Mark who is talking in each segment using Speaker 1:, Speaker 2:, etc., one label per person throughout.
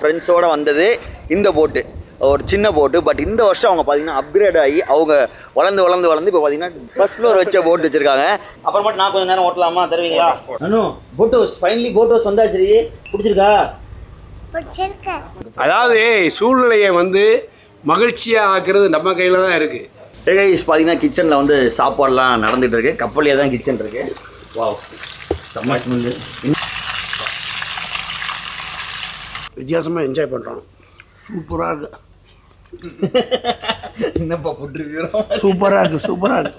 Speaker 1: ஃப்ரெண்ட்ஸோட வந்தது இந்த போட்டு ஒரு சின்ன போட்டு பட் இந்த வருஷம் அவங்க பார்த்தீங்கன்னா அப்கிரேட் ஆகி அவங்க வளர்ந்து வளர்ந்து வளர்ந்து இப்போ பார்த்தீங்கன்னா ஃபர்ஸ்ட் ஃப்ளோர் வச்ச போட் வச்சிருக்காங்க அப்புறமேட்டு நான் கொஞ்சம் நேரம் ஓட்டலாமா தருவீங்களா Anu boat house finally boat house வந்தாச்சு பிடிச்சிருக்கா
Speaker 2: பிடிச்சிருக்கு
Speaker 3: அதாவது சூழ்நிலையை வந்து மகிழ்ச்சியாக ஆக்குறது நம்ம கையில் தான் இருக்குது
Speaker 1: கைஸ் பார்த்தீங்கன்னா கிச்சனில் வந்து சாப்பாடுலாம் நடந்துட்டு இருக்கு கப்பல்லே தான் கிச்சன் இருக்கு வாவ் செம்ம smell.
Speaker 3: வித்தியாசமாக என்ஜாய் பண்ணுறோம் சூப்பராக இருக்கு
Speaker 1: என்னப்பா போட்டுருக்கிறோம்
Speaker 3: சூப்பராக இருக்கு சூப்பராக இருக்கு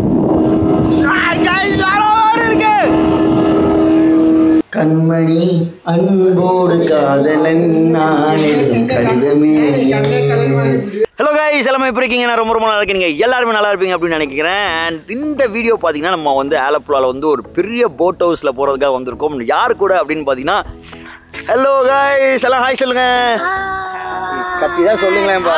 Speaker 1: கண்மணி அன்போடு காதலன் நான் எழுதும் கடிதமே ஹலோ guys எல்லாமே எப்படி இருக்கீங்க நான் ரொம்ப ரொம்ப நல்லா இருக்கீங்க எல்லாருமே நல்லா இருப்பீங்க அப்படின்னு நினைக்கிறேன் அண்ட் இந்த வீடியோ பார்த்தீங்கன்னா நம்ம வந்து ஆலப்புழாவில் வந்து ஒரு பெரிய போட் ஹவுஸில் போகிறதுக்காக வந்திருக்கோம் யார் கூட அப்படின்னு பார்த்தீங்கன்னா ஹலோ guys எல்லாம் ஹாய் சொல்லுங்க கத்தி தான் சொல்லுங்களேன்ப்பா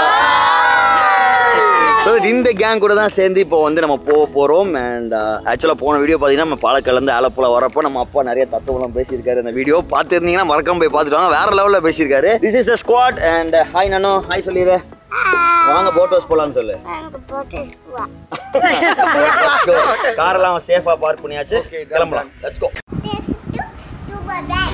Speaker 1: ஸோ இந்த கேங் கூட தான் சேர்ந்து இப்போ வந்து நம்ம போக போகிறோம் அண்ட் ஆக்சுவலாக போன வீடியோ பார்த்தீங்கன்னா நம்ம பாலக்காலேருந்து ஆலப்புழா வரப்போ நம்ம அப்பா நிறைய தத்துவம்லாம் பேசியிருக்காரு அந்த வீடியோ பார்த்துருந்தீங்கன்னா மறக்காம போய் பார்த்துட்டு வாங்க வேற லெவலில் பேசியிருக்காரு this is a squad and hi நானோ ஹாய் சொல்லிடு வாங்க போட் ஹவுஸ் போகலான்னு சொல்லு
Speaker 2: அங்க போட்டு சுவா
Speaker 1: காரெல்லாம் சேஃபாக பார்க் பண்ணியாச்சு கிளம்பலாம் let's go
Speaker 2: This to to my bed.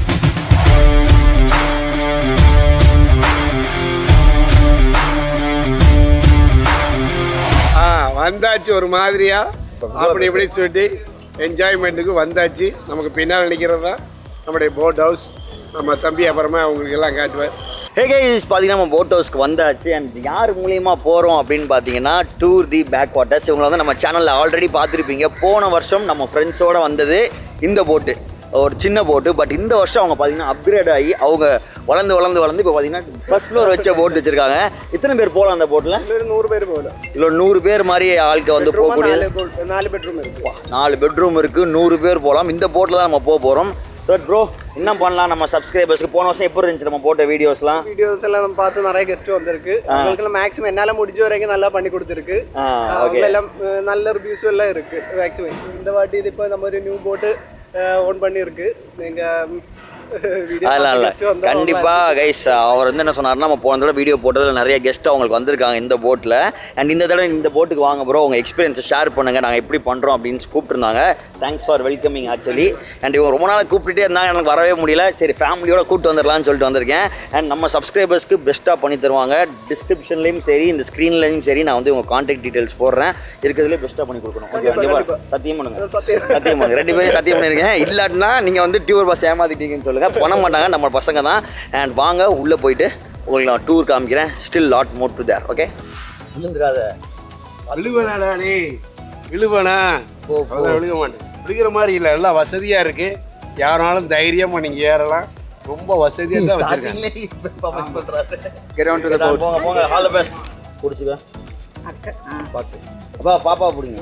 Speaker 3: ஆ வந்தாச்சு ஒரு மாதிரியா அப்படி இப்படி சொல்லிட்டு என்ஜாய்மெண்ட்டுக்கு வந்தாச்சு நமக்கு பின்னால் நிற்கிறது தான் நம்முடைய போட் ஹவுஸ் நம்ம தம்பி அப்புறமா அவங்களுக்கு எல்லாம் காட்டுவார்
Speaker 1: ஹே கைஸ் பார்த்தீங்கன்னா நம்ம போட் ஹவுஸ்க்கு வந்தாச்சு அண்ட் யார் மூலியமா போகிறோம் அப்படின்னு பார்த்தீங்கன்னா டூர் தி பேக் வாட்டர்ஸ் இவங்களை வந்து நம்ம சேனலில் ஆல்ரெடி பார்த்துருப்பீங்க போன வருஷம் நம்ம ஃப்ரெண்ட்ஸோட வந்தது இந்த போட்டு ஒரு சின்ன போட்டு பட் இந்த வருஷம் அவங்க பார்த்தீங்கன்னா அப்கிரேட் ஆகி அவங்க வளர்ந்து வளர்ந்து வளர்ந்து இப்போ பார்த்தீங்கன்னா ஃபர்ஸ்ட் ஃப்ளோர் வச்ச போட் வச்சிருக்காங்க இத்தனை பேர் போகலாம் அந்த போட்டில்
Speaker 3: நூறு பேர் போகலாம்
Speaker 1: இல்லை நூறு பேர் மாதிரி ஆளுக்கு வந்து போகக்கூடிய
Speaker 3: நாலு பெட்ரூம் இருக்கு
Speaker 1: நாலு பெட்ரூம் இருக்குது நூறு பேர் போகலாம் இந்த போட்டில் தான் நம்ம போக போகிறோம் பட் ப்ரோ என்ன பண்ணலாம் நம்ம சப்ஸ்கிரைபர்ஸ்க்கு போன வருஷம் எப்படி இருந்துச்சு நம்ம போட்ட வீடியோஸ்லாம்
Speaker 4: வீடியோஸ் எல்லாம் நம்ம பார்த்து நிறைய கெஸ்ட் வந்திருக்கு அவங்களுக்கெல்லாம் மேக்ஸிமம் என்னால முடிஞ்ச வரைக்கும் நல்லா பண்ணி கொடுத்துருக்கு
Speaker 1: ஆ,
Speaker 4: அவங்க
Speaker 1: okay.
Speaker 4: எல்லாம் அஹ், நல்ல ரிவ்யூஸும் எல்லாம் இருக்கு மேக்ஸிமம் இந்த வாட்டி இது இப்போ நம்ம ஒரு நியூ போட்டு ஓன் பண்ணியிருக்கு நீங்க வீடியோ
Speaker 1: அதெல்லாம் இல்லை கண்டிப்பாக கைஸ் அவர் வந்து என்ன சொன்னார்னா நம்ம போன தடவை வீடியோ போட்டதில் நிறைய கெஸ்ட் அவங்களுக்கு வந்திருக்காங்க இந்த போட்டில் அண்ட் இந்த தடவை இந்த போட்டுக்கு வாங்க ப்ரோ உங்கள் எக்ஸ்பீரியன்ஸை ஷேர் பண்ணுங்கள் நாங்கள் எப்படி பண்ணுறோம் அப்படின்னு கூப்பிட்டுருந்தாங்க thanks for welcoming actually and இவங்க ரொம்ப நாள் கூப்பிட்டுட்டே இருந்தாங்க எனக்கு வரவே முடியல சரி ஃபேமிலியோட கூப்பிட்டு வந்துடலாம்னு சொல்லிட்டு வந்திருக்கேன் அண்ட் நம்ம சப்ஸ்கிரைபர்ஸ்க்கு பெஸ்ட்டாக பண்ணி தருவாங்க டிஸ்கிரிப்ஷன்லேயும் சரி இந்த ஸ்க்ரீன்லையும் சரி நான் வந்து உங்கள் காண்டாக்ட் டீட்டெயில்ஸ் போடுறேன் இருக்கிறதுலே பெஸ்ட்டாக பண்ணி கொடுக்கணும் ஓகே கண்டிப்பாக சத்தியம் பண்ணுங்க
Speaker 4: சத்தியம்.
Speaker 1: சத்தியம் பண்ணுங்க ரெண்டு பேரும் சத்தியம் பண்ணிருக்கேன் இல்லாட்டினா நீங்கள் வந்து டூர் பஸ் ஏமாத்திட்டீங்கன்னு சொல்லுங்கள் பண்ண மாட்டாங்க நம்ம பசங்க தான் அண்ட் வாங்க உள்ளே போயிட்டு உங்களுக்கு நான் டூர் காமிக்கிறேன் still lot more to there okay விழுந்துடாத
Speaker 3: விழுவனாடா நீ விழுவனா
Speaker 1: போ, போ.
Speaker 3: அதான் விழுக மாட்டேன் விழுகிற மாதிரி இல்லை எல்லாம் வசதியாக இருக்கு யாருனாலும் தைரியமாக நீங்கள் ஏறலாம் ரொம்ப வசதியாக தான் வச்சுருக்கேன்
Speaker 1: Get on to the boat. போங்க போங்க ஆல் தி பெஸ்ட் குடிச்சுக்க பாத்து அப்பா பாப்பா பிடிங்க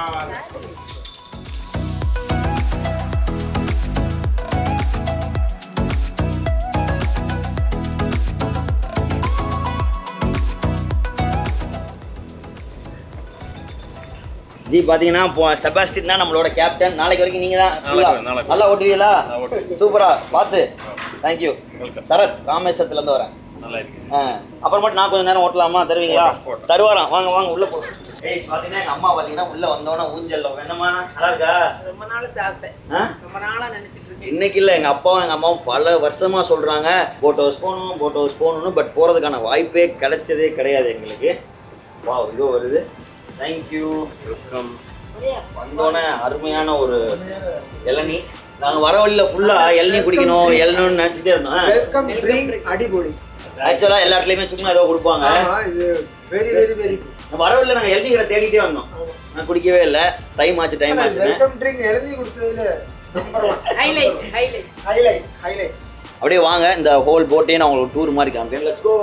Speaker 1: ஜி பார்த்தீங்கன்னா இப்போ செபாஸ்டின் தான் நம்மளோட கேப்டன் நாளைக்கு வரைக்கும் நீங்கள் தான் full-ஆ. நல்லா ஓட்டுவீங்களா சூப்பரா பார்த்து தேங்க்யூ சரத் ராமேஸ்வரத்துலேருந்து வரேன் ஆ அப்புறமேட்டு நான் கொஞ்சம் நேரம் ஓட்டலாமா தருவீங்களா தருவாராம் வாங்க வாங்க உள்ள போ ஏய் பார்த்தீங்கன்னா எங்கள் அம்மா பார்த்தீங்கன்னா உள்ள வந்தோடனே ஊஞ்சல்ல என்னம்மா நல்லா இருக்கா
Speaker 5: ரொம்ப நாளுக்கு ஆசை
Speaker 1: ஆ
Speaker 5: ரொம்ப நாளா நினைச்சிட்டு இருக்கேன்
Speaker 1: இன்னைக்கு இல்லை எங்கள் அப்பாவும் எங்கள் அம்மாவும் பல வருஷமாக சொல்கிறாங்க போட் ஹவுஸ் போகணும் போட் ஹவுஸ் போகணும்னு பட் போகிறதுக்கான வாய்ப்பே கிடைச்சதே கிடையாது எங்களுக்கு வாவ் இதோ வருது தேங்க்யூ வெல்கம் வந்தோடனே அருமையான ஒரு இளநீ நாங்கள் வர வழியில் ஃபுல்லாக இளநீ குடிக்கணும் இளநீன்னு நினச்சிட்டே இருந்தோம்
Speaker 4: வெல்கம் ட்ரிங்க் அடிபொடி
Speaker 1: ஆக்சுவலாக எல்லா இடத்துலையுமே சும்மா ஏதோ கொடுப்பாங்க
Speaker 4: ஆமா இது வெரி வெரி வெரி
Speaker 1: நான் வர வழியில் நாங்கள் இளநீ கடை தேடிட்டே வந்தோம் நான் குடிக்கவே இல்லை டைம் ஆச்சு டைம் ஆச்சுன்னு
Speaker 4: வெல்கம் ட்ரிங்க் எழுதி கொடுத்ததுல number one
Speaker 5: highlight highlight
Speaker 4: highlight highlight
Speaker 1: அப்படியே வாங்க இந்த ஹோல் போட்டே நான் உங்களுக்கு டூர் மாதிரி காமிக்கிறேன் லெட்ஸ் கோ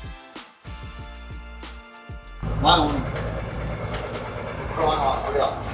Speaker 1: வாங்க வாங்க. அப்புறம் வாங்க வாங்க, அப்படியே வாங்க.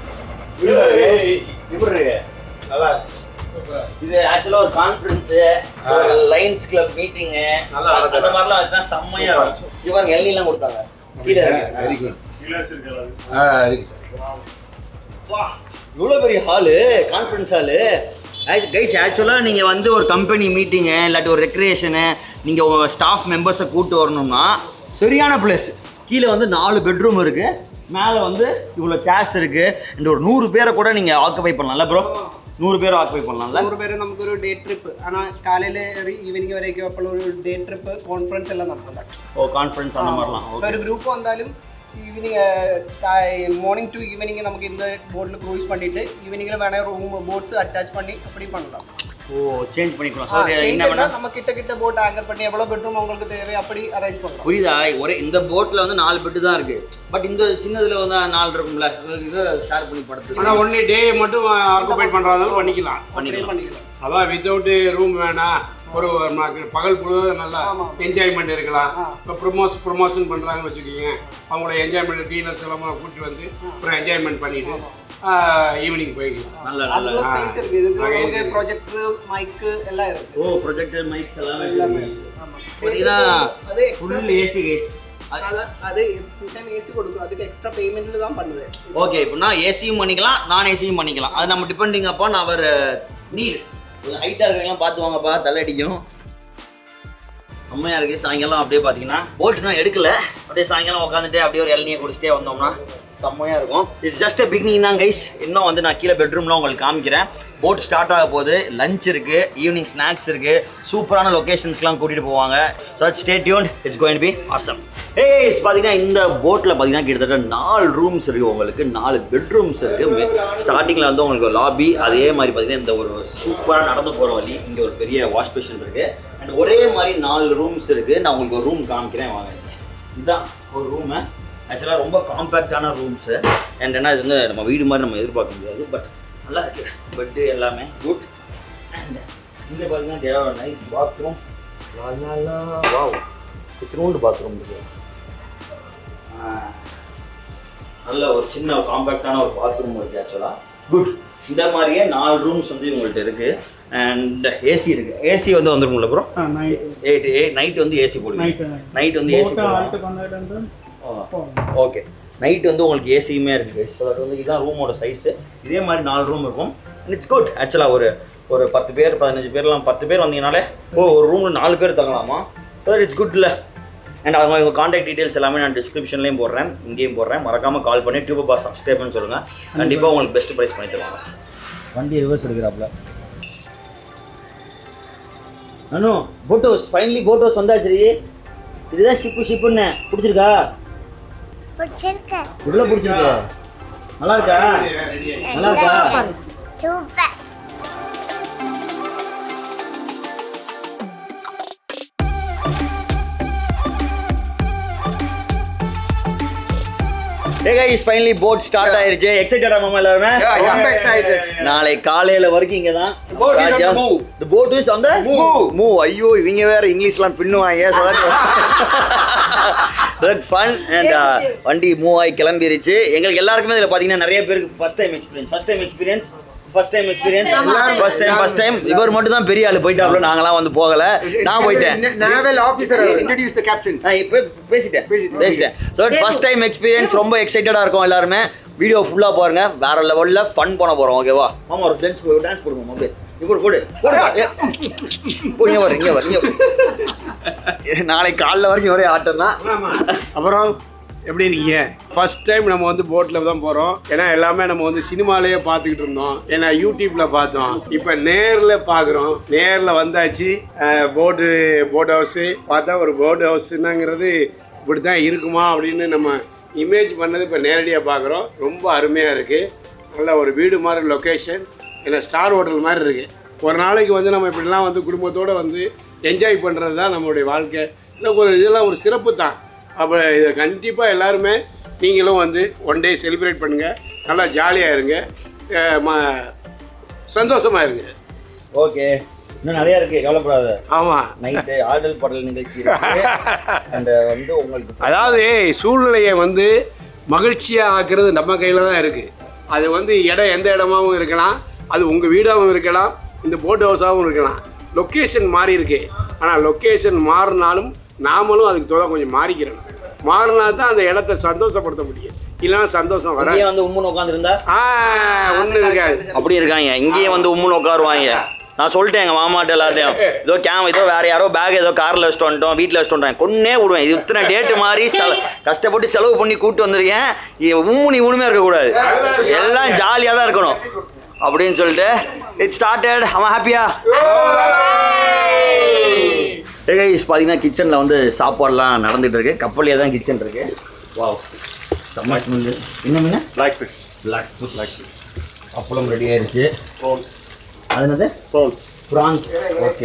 Speaker 1: இப்படி இருக்கு
Speaker 3: நல்லா
Speaker 1: இது ஆக்சுவலா ஒரு கான்ஃபரன்ஸ் லைன்ஸ் கிளப் மீட்டிங்
Speaker 3: நல்லா நடக்குது.
Speaker 1: அந்த மாதிரிலாம் வச்சா செம்மையா இருக்கும் இவங்க எல்லாம் கொடுத்தாங்க கீழே இருக்கு
Speaker 3: வெரி குட் ஆ இருக்கு சார்
Speaker 1: வா இவ்வளோ பெரிய ஹாலு கான்ஃபரன்ஸ் ஹாலு கைஸ் ஆக்சுவலாக நீங்கள் வந்து ஒரு கம்பெனி மீட்டிங்கு இல்லாட்டி ஒரு ரெக்ரியேஷனு நீங்கள் உங்கள் ஸ்டாஃப் மெம்பர்ஸை கூட்டு வரணும்னா சரியான பிளேஸ் கீழே வந்து நாலு பெட்ரூம் இருக்குது மேலே வந்து இவ்வளோ சேர்ஸ் இருக்குது இந்த ஒரு நூறு பேரை கூட நீங்கள் ஆக்குபை பண்ணலாம்ல ப்ரோ நூறு பேரை ஆக்குபை பண்ணலாம்ல
Speaker 4: നൂറ് പേര് നമുക്കൊരു ഡേ ട്രിപ്പ് ആണ് കാലയില് ഈവനിങ് വരെയൊക്കെ അപ്പോൾ ഒരു ഡേ ട്രിപ്പ് കോൺഫറൻസ് എല്ലാം നടത്തുന്നത്
Speaker 1: ஓ கான்ஃபரன்ஸ் அந்த மாதிரிலாம்
Speaker 4: ഇപ്പോൾ
Speaker 1: ஓகே
Speaker 4: ഒരു ഗ്രൂപ്പ് വന്നാലും ഈവനിങ് மார்னிங் டு ஈவினிங் நமக்கு இந்த போட்டில் க்ரூஸ் பண்ணிட்டு ஈவினிங்கில் வேணா ரூம் போட்ஸ் அட்டாச் பண்ணி அப்படி பண்ணலாம்
Speaker 1: ஓ சேஞ்ச் பண்ணிக்கலாம்
Speaker 4: ஆ,
Speaker 1: சார்
Speaker 4: change
Speaker 1: என்ன
Speaker 4: பண்ணா
Speaker 1: பண்ணால்
Speaker 4: நம்ம கிட்ட கிட்ட போட் ஆங்கர் பண்ணி எவ்வளோ பெட்ரூம் உங்களுக்கு தேவை அப்படி அரேஞ்ச் பண்ணலாம்
Speaker 1: புரியுதா ஒரே இந்த போட்டில் வந்து நாலு பெட்டு தான் இருக்குது பட் இந்த சின்னதில் வந்து நாலு இருக்கும்ல இதை ஷேர் பண்ணி படுத்து
Speaker 3: ஆனால் ஒன்லி டே மட்டும் ஆக்குபை பண்ணுறதாலும் பண்ணிக்கலாம்
Speaker 1: பண்ணிக்கலாம்
Speaker 4: பண்ணிக்கலாம்
Speaker 3: அதான் வித்தவுட் ரூம் வேணாம் ஒரு நமக்கு பகல் முழுவதும் நல்லா என்ஜாய்மெண்ட் இருக்கலாம் இப்போ ப்ரொமோஸ் ப்ரொமோஷன் பண்ணுறாங்கன்னு வச்சுக்கோங்க அவங்கள என்ஜாய்மெண்ட் டீலர்ஸ் எல்லாம் கூப்பிட்டு வந்து அப்புறம் என்ஜாய்மெண்ட் பண்ணிட்டு ஈவினிங் போய்க்கலாம்
Speaker 1: நல்ல நல்ல
Speaker 4: அதுக்குள்ள ஸ்பேஸ் இருக்கு இதுக்கு உங்களுக்கு ப்ரொஜெக்டர் மைக்கு எல்லாம் இருக்கு
Speaker 1: ஓ ப்ரொஜெக்டர் மைக்ஸ் எல்லாமே
Speaker 4: எல்லாமே
Speaker 1: இருக்கு.
Speaker 4: ஆமா.
Speaker 1: பார்த்தீங்கன்னா
Speaker 4: அது
Speaker 1: ஃபுல் ஏசி கேஸ்
Speaker 4: அது- அது ஃபுல் டைம் ஏசி கொடுக்கும் அதுக்கு எக்ஸ்ட்ரா பேமெண்ட்ல தான் பண்ணுது
Speaker 1: ஓகே இப்போனா ஏசியும் பண்ணிக்கலாம் நான் ஏசியும் பண்ணிக்கலாம் அது நம்ம டிபெண்டிங் அப்பான் அவர் நீட் ஹைட்டாக இருக்கிறவங்களாம் பார்த்து வாங்கப்பா தள்ளடிக்கும் அம்மையா இருக்கு சாயங்காலம் அப்படியே பார்த்தீங்கன்னா போட்டுனா எடுக்கல அப்படியே சாயங்காலம் உட்காந்துட்டு அப்படியே ஒரு இளநியை குடிச்சிட்டே வந்தோம்னா செம்மையாக இருக்கும் இட்ஸ் ஜஸ்ட் பிகினிங் தான் கைஸ் இன்னும் வந்து நான் கீழே பெட்ரூம்லாம் உங்களுக்கு காமிக்கிறேன் போட் ஸ்டார்ட் ஆக போகுது லஞ்ச் இருக்குது ஈவினிங் ஸ்நாக்ஸ் இருக்குது சூப்பரான லொக்கேஷன்ஸ்லாம் கூட்டிகிட்டு போவாங்க so stay tuned it's going be awesome as பார்த்தீங்கன்னா இந்த போட்டில் பார்த்தீங்கன்னா கிட்டத்தட்ட நாலு ரூம்ஸ் இருக்குது உங்களுக்கு நாலு பெட்ரூம்ஸ் இருக்குது ஸ்டார்டிங்கில் வந்து உங்களுக்கு லாபி அதே மாதிரி பார்த்தீங்கன்னா இந்த ஒரு சூப்பராக நடந்து போகிற வழி இங்கே ஒரு பெரிய வாஷ் பேஷன் இருக்குது அண்ட் ஒரே மாதிரி நாலு ரூம்ஸ் இருக்குது நான் உங்களுக்கு ஒரு ரூம் காமிக்கிறேன் வாங்க இதுதான் ஒரு ரூமு ஆக்சுவலாக ரொம்ப காம்பேக்டான ரூம்ஸு அண்ட் என்ன இது வந்து நம்ம வீடு மாதிரி நம்ம எதிர்பார்க்க முடியாது பட் நல்லா இருக்கு பெட்டு எல்லாமே குட் அண்ட் இங்கே பார்த்தீங்கன்னா நைஸ் பாத்ரூம் வாவ் இத்தினோண்டு பாத்ரூம் இருக்கு ஆ, நல்ல ஒரு சின்ன காம்பேக்டான ஒரு பாத்ரூம் இருக்குது ஆக்சுவலாக குட் இந்த மாதிரியே நாலு ரூம்ஸ் வந்து இவங்கள்ட்ட இருக்குது அண்ட் ஏசி இருக்குது ஏசி வந்து வந்துருக்கும்ல ப்ரோ எயிட் எயிட் நைட் வந்து ஏசி போடுவீங்க நைட் வந்து ஏசி போடுவாங்க ஓகே நைட் வந்து உங்களுக்கு ஏசியுமே இருக்குது ஸோ அது வந்து இதுதான் ரூமோட சைஸு இதே மாதிரி நாலு ரூம் இருக்கும் இட்ஸ் குட் ஆக்சுவலாக ஒரு ஒரு பத்து பேர் பதினஞ்சு பேர்லாம் பத்து பேர் வந்தீங்கனாலே ஓ ஒரு ரூமில் நாலு பேர் தங்கலாமா ஸோ இட்ஸ் குட் இல்லை அண்ட் அவங்க உங்கள் காண்டாக்ட் டீட்டெயில்ஸ் எல்லாமே நான் டிஸ்கிரிப்ஷன்லேயும் போடுறேன் இங்கேயும் போடுறேன் மறக்காமல் கால் பண்ணி டியூப் பார் சப்ஸ்கிரைப் பண்ணி சொல்லுங்கள் கண்டிப்பாக உங்களுக்கு பெஸ்ட் ப்ரைஸ் பண்ணி தருவாங்க வண்டி ரிவர்ஸ் எடுக்கிறாப்புல அனு போட்டோஸ் ஃபைனலி போட்டோஸ் வந்தாச்சு இதுதான் ஷிப்பு ஷிப்புன்னு பிடிச்சிருக்கா
Speaker 2: பிடிச்சிருக்கு
Speaker 1: இவ்வளோ பிடிச்சிருக்கு நல்லா இருக்கா நல்லா இருக்கா
Speaker 2: super
Speaker 1: day guys finally boat start ஆயிருச்சு எக்ஸைட்டடா மாமா எல்லாருமே
Speaker 4: ரொம்ப excited.
Speaker 1: நாளை காலையில வரைக்கும் இங்க தான்
Speaker 3: boat is on the move.
Speaker 1: the boat is on the move move ஐயோ இவங்க வேற இங்கிலீஷ்லாம் பின்னுவாங்க so that so that fun and uh, வண்டி மூவ் ஆகி கிளம்பிருச்சு எங்களுக்கு எல்லாருக்குமே இதுல பாத்தீங்கன்னா நிறைய பேருக்கு first time experience first time experience first time experience first time first time இவர் மட்டும் தான் பெரிய ஆளு போயிட்டாப்ல நாங்களாம் வந்து போகல நான் போயிட்டேன்
Speaker 6: naval officer introduce the captain
Speaker 1: நான் இப்போ பேசிட்டேன் பேசிட்டேன் ஸோ ஃபர்ஸ்ட் டைம் எக்ஸ்பீரியன்ஸ் ரொம்ப எக்ஸைட்டடாக இருக்கும் எல்லாருமே வீடியோ ஃபுல்லாக பாருங்க வேற லெவலில் ஃபன் பண்ண போகிறோம் ஓகேவா ஆமாம் ஒரு டான்ஸ் டான்ஸ் போடுவோம் அப்படியே இப்போ போடு போடுப்பா. ஏ, போ, இங்க வர இங்கே வர இங்கே நாளைக்கு காலைல வரைக்கும் ஒரே ஆட்டம் தான்
Speaker 3: அப்புறம் எப்படி இருக்கீங்க ஃபர்ஸ்ட் டைம் நம்ம வந்து போட்டில் தான் போகிறோம் ஏன்னா எல்லாமே நம்ம வந்து சினிமாலேயே பார்த்துக்கிட்டு இருந்தோம் ஏன்னா யூடியூப்பில் பார்த்தோம் இப்போ நேரில் பார்க்குறோம் நேரில் வந்தாச்சு போட்டு போட் ஹவுஸு பார்த்தா ஒரு போட் ஹவுஸ்னாங்கிறது இப்படி தான் இருக்குமா அப்படின்னு நம்ம இமேஜ் பண்ணது இப்போ நேரடியாக பார்க்குறோம் ரொம்ப அருமையாக இருக்குது நல்ல ஒரு வீடு மாதிரி லொக்கேஷன் ஏன்னா ஸ்டார் ஹோட்டல் மாதிரி இருக்குது ஒரு நாளைக்கு வந்து நம்ம இப்படிலாம் வந்து குடும்பத்தோடு வந்து என்ஜாய் பண்ணுறது தான் நம்மளுடைய வாழ்க்கை இல்லை ஒரு இதெல்லாம் ஒரு சிறப்பு தான் அப்போ இதை கண்டிப்பாக எல்லாருமே நீங்களும் வந்து ஒன் டே செலிப்ரேட் பண்ணுங்கள் நல்லா ஜாலியாக இருங்க அஹ் ம- சந்தோஷமா இருங்க
Speaker 1: ஓகே இன்னும் நிறைய இருக்கு கவலைப்படாத
Speaker 3: ஆமாம்
Speaker 1: நைட்டு ஆடல் பாடல் நிகழ்ச்சி இருக்கு அண்ட் வந்து உங்களுக்கு
Speaker 3: அதாவது சூழ்நிலையை வந்து மகிழ்ச்சியாக ஆக்குறது நம்ம கையில் தான் இருக்குது அது வந்து இடம் எந்த இடமாவும் இருக்கலாம் அது உங்கள் வீடாகவும் இருக்கலாம் இந்த போட் ஹவுஸாகவும் இருக்கலாம் லொக்கேஷன் மாறி இருக்கு ஆனால் லொக்கேஷன் மாறினாலும் நாமளும் அதுக்கு தோத கொஞ்சம் மாறிக்கிறணும் மாறினா தான் அந்த இடத்த சந்தோஷப்படுத்த முடியும் இல்லைன்னா சந்தோஷம் வர
Speaker 1: இங்கேயே வந்து உம்முன்னு உட்காந்துருந்தா
Speaker 3: ஆ ஒன்றும் இருக்காது
Speaker 1: அப்படி இருக்காங்க இங்கேயே வந்து உம்முன்னு உட்காருவாங்க நான் சொல்லிட்டேன் எங்கள் மாமாட்ட எல்லார்ட்டையும் ஏதோ கேம் ஏதோ வேற யாரோ பேக் ஏதோ காரில் வச்சுட்டு வந்துட்டோம் வீட்டில் வச்சுட்டு வந்துட்டேன் கொன்னே விடுவேன் இது இத்தனை டேட்டு மாதிரி செல கஷ்டப்பட்டு செலவு பண்ணி கூப்பிட்டு வந்திருக்கேன் இது உம்முனி உண்மையாக இருக்கக்கூடாது எல்லாம் ஜாலியாக தான் இருக்கணும் அப்படின்னு சொல்லிட்டு இட் ஸ்டார்டட் அவன் ஹாப்பியா கைஸ் பார்த்தீங்கன்னா கிச்சனில் வந்து சாப்பாடுலாம் நடந்துட்டு இருக்கு கப்பல்லே தான் கிச்சன் இருக்கு வாவ் செம்ம smell. என்ன மீன்
Speaker 7: black fish
Speaker 1: black fish black fish அப்பளம் ரெடி ஆயிருச்சு
Speaker 7: ப்ரான்ஸ்
Speaker 1: அது என்னது
Speaker 7: ப்ரான்ஸ்
Speaker 1: ப்ரான்ஸ் ஓகே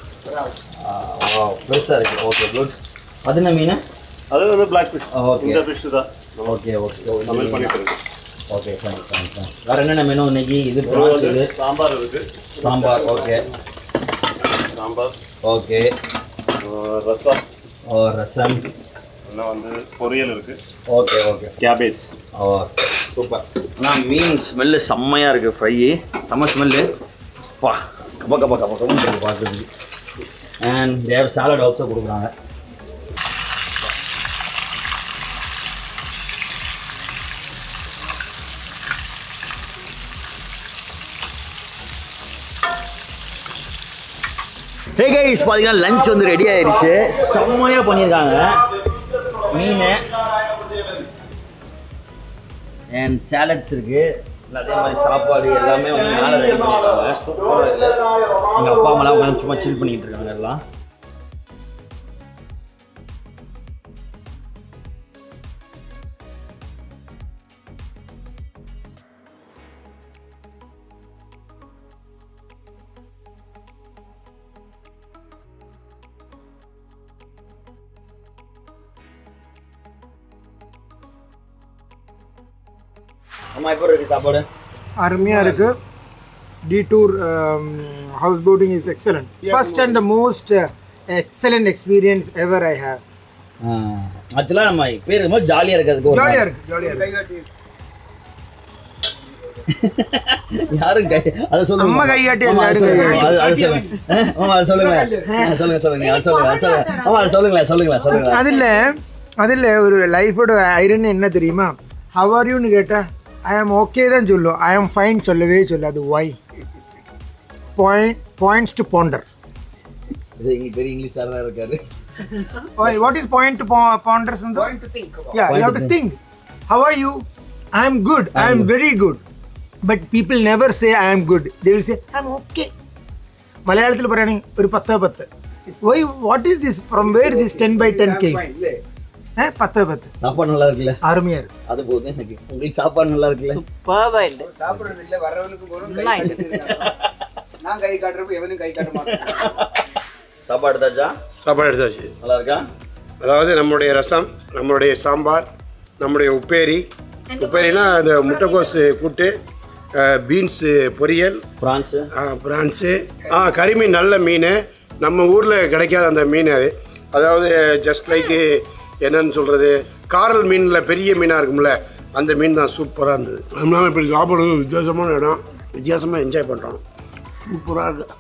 Speaker 1: பெருசாக இருக்கு ஓகே குட் அது என்ன மீன்
Speaker 7: அது வந்து பிளாக் ஃபிஷ்
Speaker 1: Okay.
Speaker 7: இந்த ஃபிஷ் தான்
Speaker 1: ஓகே ஓகே
Speaker 7: சமையல் பண்ணிட்டு இருக்கு
Speaker 1: ஓகே ஃபைன் ஃபைன் ஃபைன் வேறு என்னென்ன மெனு இன்னைக்கு இது
Speaker 7: இது
Speaker 1: ப்ரான்ஸ்
Speaker 7: வந்து
Speaker 1: இது
Speaker 7: சாம்பார் இருக்கு
Speaker 1: சாம்பார் ஓகே
Speaker 7: சாம்பார்
Speaker 1: ஓகே
Speaker 7: அஹ் ரசம்
Speaker 1: ஓ ரசம்
Speaker 7: இன்னும் வந்து பொரியல் இருக்கு
Speaker 1: ஓகே ஓகே
Speaker 7: கேபேஜ்
Speaker 1: ஓ சூப்பர் ஆனால் மீன் ஸ்மெல்லு செம்மையாக இருக்குது ஃப்ரை செம்ம ஸ்மெல்லு பா கப்ப கப்ப கப்ப கப்பன்னு இருக்கு பார்க்குறதுக்கு அண்ட் தேவ் சாலட் ஆல்சோ கொடுக்குறாங்க ஹே கைஸ் பார்த்தீங்கன்னா லஞ்ச் வந்து ரெடி ஆயிருச்சு செம்மையாக பண்ணியிருக்காங்க மீன் அண்ட் சேலட்ஸ் இருக்கு இல்ல அதே மாதிரி சாப்பாடு எல்லாமே வந்து மேலே ரெடி பண்ணியிருக்காங்க சூப்பராக இருக்கு எங்கள் அப்பா அம்மாலாம் உட்காந்து சும்மா சில் பண்ணிட்டு இருக்காங்க எல்லாம் அம்மா எப்போ இருக்கு சாப்பாடு
Speaker 8: அருமையாக இருக்கு the tour house boating is excellent first and the most excellent experience ever I have
Speaker 1: ஆக்சுவலாக நம்ம பேர் இருக்கும்போது ஜாலியாக இருக்கிறதுக்கு ஒரு
Speaker 8: ஜாலியாக
Speaker 1: நாள்.
Speaker 8: இருக்கு ஜாலியாக இருக்கு
Speaker 1: யாரும் கை அதை சொல்லுங்க
Speaker 8: அம்மா கைகாட்டி
Speaker 1: ஆமா, அது
Speaker 8: எல்லாரும்
Speaker 1: சொல்லுங்க. அது- அது சொல்லுங்க. அஹ், ஆமா, அது சொல்லுங்க அஹ், சொல்லுங்க சொல்லுங்க அது சொல்லுங்க அது சொல்லுங்க ஆமா அது சொல்லுங்களேன் சொல்லுங்களேன் சொல்லுங்களேன்
Speaker 8: அதில் அதில் ஒரு லைஃபோட ஐரன் என்ன தெரியுமா ஹவ் ஆர் யூன்னு கேட்டால் ஐ ஆம் ஓகே தான் சொல்லும் ஐ ஆம் ஃபைன் சொல்லவே சொல்லாது why point points to ponder
Speaker 1: இது இங்க பெரிய இங்கிலீஷ் சாரா இருக்காரு
Speaker 8: what is point to ponders point to think ya you have to think how are you I am good I am very good but people never say I am good they will say I am okay മലയാളത്തിൽ പറയുകയാണെങ്കിൽ ഒരു പത്ത് പത്ത് why what is this from where this ten by ten K A പത്ത് പത്ത്
Speaker 1: சாப்பாடு நல்லா இருக்குல்ல
Speaker 8: அருமையா இருக்கு
Speaker 1: அது போதும் எனக்கு உங்களுக்கு சாப்பாடு நல்லா இருக்குல்ல
Speaker 5: சூப்பர்வா இல்லை
Speaker 6: சாப்பிடுறது இல்ல வர்றவனுக்கு போறோம் கை காட்டுறது நான் கை காட்டுறப்ப எவனும் கை காட்ட மாட்டேன்
Speaker 1: சாப்பாடு எடுத்தாச்சா
Speaker 3: சாப்பாடு எடுத்தாச்சு
Speaker 1: நல்லா இருக்கா
Speaker 3: அதாவது நம்மளுடைய ரசம் நம்மளுடைய சாம்பார் நம்முடைய உப்பேரி உப்பேரினா அந்த முட்டைக்கோஸ் கூட்டு பீன்ஸு பொரியல்
Speaker 1: பிரான்ஸு
Speaker 3: பிரான்ஸு ஆ கரிமீன் நல்ல மீன் நம்ம ஊரில் கிடைக்காத அந்த மீன் அது அதாவது ஜஸ்ட் லைக்கு என்னன்னு சொல்கிறது காரல் மீனில் பெரிய மீனாக இருக்கும்ல அந்த மீன் தான் சூப்பராக இருந்தது நம்மளால இப்படி சாப்பிடுறது வித்தியாசமான இடம் வித்தியாசமாக என்ஜாய் பண்ணுறோம் சூப்பராக இருக்கு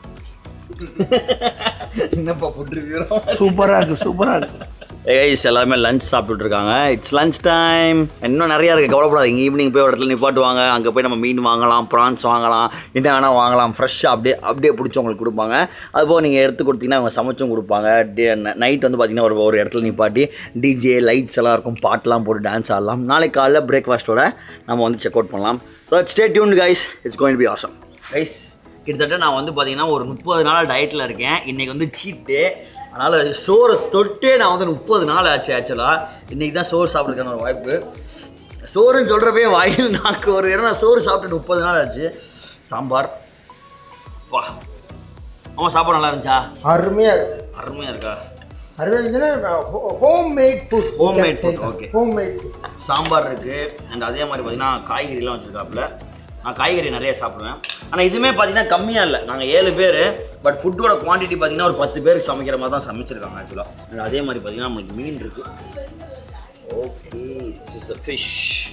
Speaker 1: என்னப்பா போட்டுருக்கிறோம்
Speaker 3: சூப்பராக இருக்குது சூப்பராக இருக்குது
Speaker 1: கைஸ் எல்லாருமே லஞ்ச் சாப்பிட்டுட்டு இருக்காங்க இட்ஸ் லஞ்ச் டைம் இன்னும் நிறையா இருக்குது கவலைப்படாதீங்க ஈவினிங் போய் ஒரு இடத்துல நிப்பாட்டுவாங்க அங்கே போய் நம்ம மீன் வாங்கலாம் ப்ரான்ஸ் வாங்கலாம் என்ன வேணால் வாங்கலாம் ஃப்ரெஷ்ஷாக அப்படியே அப்படியே பிடிச்சி உங்களுக்கு கொடுப்பாங்க அதுபோக நீங்கள் எடுத்து கொடுத்தீங்கன்னா அவங்க சமைச்சும் கொடுப்பாங்க டே நைட் வந்து பார்த்தீங்கன்னா ஒரு ஒரு இடத்துல நிப்பாட்டி டிஜே லைட்ஸ் எல்லாம் இருக்கும் பாட்டெலாம் போட்டு டான்ஸ் ஆடலாம் நாளைக்கு காலைல பிரேக்ஃபாஸ்ட்டோட நம்ம வந்து செக் அவுட் பண்ணலாம் so stay tuned guys it's going be awesome guys கிட்டத்தட்ட நான் வந்து பார்த்தீங்கன்னா ஒரு முப்பது நாள் டயட்டில் இருக்கேன் இன்றைக்கி வந்து சீட் டே அதனால் சோறை தொட்டே நான் வந்து முப்பது நாள் ஆச்சு ஆக்சுவலாக இன்றைக்கி தான் சோறு சாப்பிட்றதுக்கான ஒரு வாய்ப்பு சோறுன்னு சொல்கிறப்பே வாயில் நாக்கு ஒரு ஏன்னா நான் சோறு சாப்பிட்டு முப்பது நாள் ஆச்சு சாம்பார் வா ஆமாம் சாப்பாடு நல்லா இருந்துச்சா
Speaker 8: அருமையா இருக்கு
Speaker 1: அருமையாக இருக்கா
Speaker 8: அருமையா இருக்குன்னா homemade food
Speaker 1: Homemade food, okay.
Speaker 8: Homemade food
Speaker 1: sambar இருக்குது அண்ட் அதே மாதிரி பார்த்தீங்கன்னா காய்கறிலாம் வச்சுருக்காப்புல நான் காய்கறி நிறைய சாப்பிடுவேன் ஆனால் இதுவுமே பார்த்தீங்கன்னா கம்மியாக இல்லை நாங்கள் ஏழு பேர் பட் ஃபுட்டோட குவான்டிட்டி பார்த்தீங்கன்னா ஒரு பத்து பேருக்கு சமைக்கிற மாதிரி தான் சமைச்சிருக்காங்க ஆக்சுவலாக அதே மாதிரி பார்த்தீங்கன்னா நம்மளுக்கு மீன் இருக்குது okay this is the fish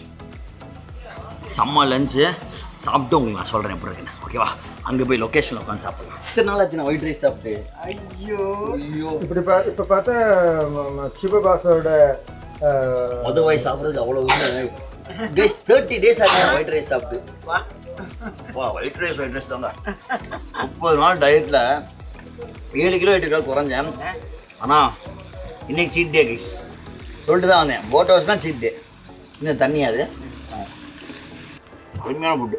Speaker 1: செம்ம லஞ்சு சாப்பிட்டு உங்களுக்கு நான் சொல்கிறேன் எப்படி இருக்குன்னு ஓகேவா அங்கே போய் லொக்கேஷனில் உட்காந்து சாப்பிடலாம் இத்தனை நாள் ஆச்சு நான் ஒயிட் ரைஸ் சாப்பிட்டு ஐயோ ஐயோ
Speaker 8: இப்படி பா இப்போ பார்த்தா சிவபாசோட
Speaker 1: மொதல் வாய் சாப்பிட்றதுக்கு அவ்வளோ இல்லை கைஸ் தேர்ட்டி டேஸ் ஆகுது ஒயிட் ரைஸ் சாப்பிட்டு வா ஒயிட் ரைஸ் ஒயிட் ரைஸ் தாங்க முப்பது நாள் டயட்டில் ஏழு கிலோ எட்டு கிலோ குறைஞ்சேன் ஆனால் இன்னைக்கு சீட் டே கைஸ் சொல்லிட்டு தான் வந்தேன் போட் ஹவுஸ் தான் சீட் டே இந்த தண்ணி அது அருமையான ஃபுட்டு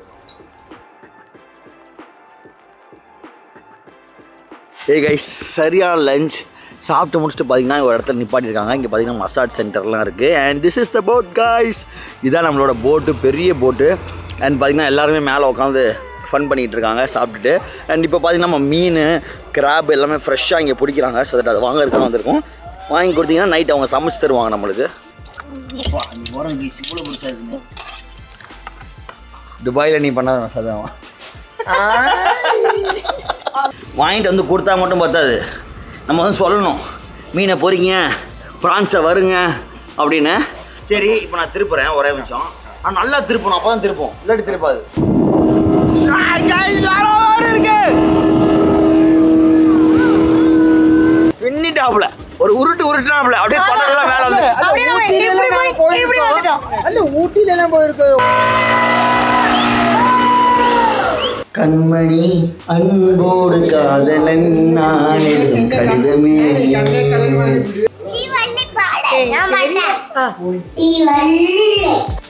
Speaker 1: ஏ கைஸ் சரியான லஞ்ச் சாப்பிட்டு முடிச்சுட்டு பார்த்தீங்கன்னா ஒரு இடத்துல நிப்பாட்டியிருக்காங்க இங்கே பார்த்தீங்கன்னா மசாஜ் சென்டர்லாம் இருக்குது and this is the boat guys இதான் நம்மளோட போட்டு பெரிய போட்டு அண்ட் பார்த்தீங்கன்னா எல்லாருமே மேலே உட்காந்து ஃபன் பண்ணிகிட்டு இருக்காங்க சாப்பிட்டுட்டு அண்ட் இப்போ பார்த்தீங்கன்னா நம்ம மீன் கிராப் எல்லாமே ஃப்ரெஷ்ஷாக இங்கே பிடிக்கிறாங்க ஸோ தட் அது வாங்குறதுக்கு வந்திருக்கும் வாங்கி கொடுத்தீங்கன்னா நைட் அவங்க சமைச்சு தருவாங்க நம்மளுக்கு இவ்வளோ பெருசாக இருக்குங்க துபாயில் நீ பண்ணாத சதம் வாங்கிட்டு வந்து கொடுத்தா மட்டும் பத்தாது நம்ம வந்து சொல்லணும் மீனை பொறிங்க ப்ரான்ஸை வருங்க அப்படின்னு சரி இப்போ நான் திருப்புறேன் ஒரே நிமிஷம் ஆனால் நல்லா திருப்பணும் அப்போ தான் திருப்போம் இல்லாட்டி திருப்பாது இருக்கு பின்னிட்டாப்புல ஒரு உருட்டு உருட்டுனாப்புல அப்படியே படம்லாம் மேலே வந்து
Speaker 8: அல்ல ஊட்டில எல்லாம் போயிருக்கு
Speaker 1: கண்மணி அன்போடு காதலன் நான் எழுதும் கடிதமே
Speaker 2: சீவள்ளி பாட நான் மாட்டேன் சீவள்ளி